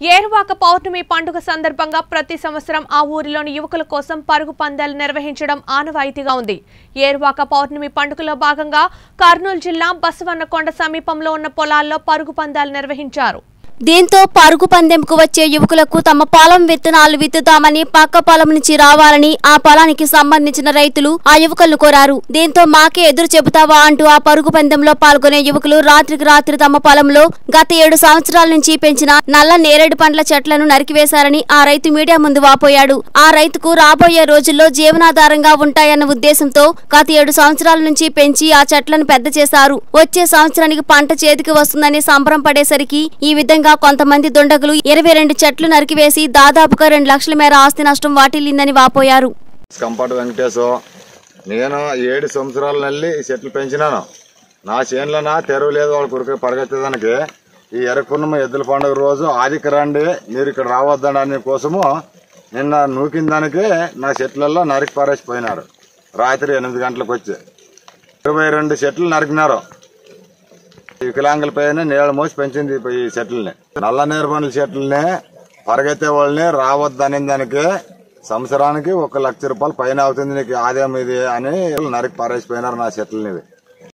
ఏరువాక పౌర్ణమి పండుగ సందర్భంగా ప్రతి సంవత్సరం ఆ ఊరిలోని యువకుల కోసం పరుగు పందాలు నిర్వహించడం ఆనవాయితీగా ఉంది ఏరువాక పౌర్ణమి పండుగలో భాగంగా కర్నూలు జిల్లా బసవన్నకొండ సమీపంలో ఉన్న పొలాల్లో పరుగు పందాలు నిర్వహించారు దీంతో పరుగు పందెంకు వచ్చే యువకులకు తమ పొలం విత్తనాలు విత్తుతామని పక్క పొలం నుంచి రావాలని ఆ పొలానికి సంబంధించిన రైతులు ఆ యువకులను కోరారు దీంతో మాకే ఎదురు చెబుతావా అంటూ ఆ పరుగు పందెంలో పాల్గొనే యువకులు రాత్రికి రాత్రి తమ పొలంలో గత ఏడు సంవత్సరాల నుంచి పెంచిన నల్ల నేరేడు పండ్ల చెట్లను నరికివేశారని ఆ రైతు మీడియా ముందు వాపోయాడు ఆ రైతుకు రాబోయే రోజుల్లో జీవనాధారంగా ఉంటాయన్న ఉద్దేశంతో గత ఏడు సంవత్సరాల నుంచి పెంచి ఆ చెట్లను పెద్ద చేశారు వచ్చే సంవత్సరానికి పంట చేతికి వస్తుందని సంబరం పడేసరికి ఈ విధంగా కొంతమంది దుండగులు ఇరవై రెండు చెట్లు నరికివేసి దాదాపుగా రెండు లక్షల మేర ఆస్తి నష్టం వాటిల్లిందని వాపోయారు కంపాటి వెంకటేశు నేను ఏడు సంవత్సరాల నెల్లి ఈ చెట్లు పెంచినాను నా చేనులోన తెరువు లేదు వాళ్ళ కొడుకు పడగెత్తేదానికి ఈ ఎరకున్నమ ఎద్దుల పండుగ రోజు ఆదికి రండి మీరు ఇక్కడ రావద్దని కోసము నిన్న నూకిన దానికి నా చెట్లలో నరికి పారేసిపోయినారు రాత్రి ఎనిమిది గంటలకు వచ్చి ఇరవై రెండు చెట్లు నరికినారు వికలాంగుల పైన నీళ్ళ మోసి పెంచింది ఈ చెట్లని నల్ల నేర్పండ్ల చెట్లని పరిగెత్తే వాళ్ళని రావద్దనే దానికి సంవత్సరానికి ఒక లక్ష రూపాయలు పైన అవుతుంది నీకు ఆదాయం ఇది అని నరికి పారేసిపోయినారు నా చెట్లని ఇవి